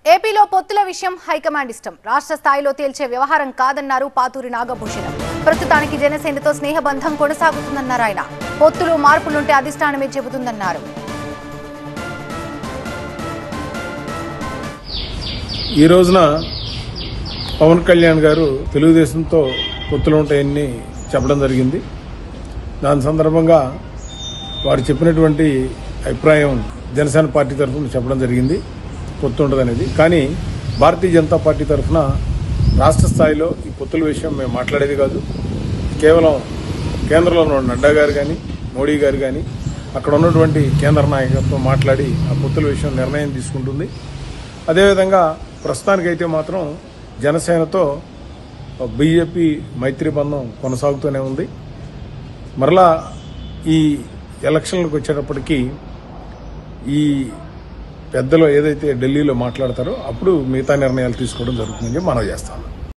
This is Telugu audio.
ఏపీలో పొత్తుల విషయం హైకమాండ్ ఇష్టం రాష్ట్ర స్థాయిలో తేల్చే వ్యవహారం కాదన్నారు పాతూరి నాగభూషణం ప్రస్తుతానికి జనసేనతో స్నేహబంధం కొనసాగుతుందన్నారు ఆయన పొత్తులు మార్పులుంటే అధిష్టానమే చెబుతుందన్నారు ఈ రోజున పవన్ కళ్యాణ్ గారు తెలుగుదేశంతో పొత్తులు ఉంటాయని చెప్పడం జరిగింది దాని సందర్భంగా వారు చెప్పినటువంటి అభిప్రాయం జనసేన పార్టీ తరఫున చెప్పడం జరిగింది పొత్తు ఉండదనేది కానీ భారతీయ జనతా పార్టీ తరఫున రాష్ట్ర స్థాయిలో ఈ పొత్తుల విషయం మేము మాట్లాడేది కాదు కేవలం కేంద్రంలో ఉన్న నడ్డా గారు కానీ మోడీ గారు కానీ అక్కడ ఉన్నటువంటి కేంద్ర నాయకత్వం మాట్లాడి ఆ పొత్తుల విషయం నిర్ణయం తీసుకుంటుంది అదేవిధంగా ప్రస్తుతానికైతే మాత్రం జనసేనతో బీజేపీ మైత్రి బంధం కొనసాగుతూనే ఉంది మరలా ఈ ఎలక్షన్లకు వచ్చేటప్పటికి ఈ పెద్దలు ఏదైతే ఢిల్లీలో మాట్లాడతారో అప్పుడు మిగతా నిర్ణయాలు తీసుకోవడం జరుగుతుందని చెప్పి మనం చేస్తాం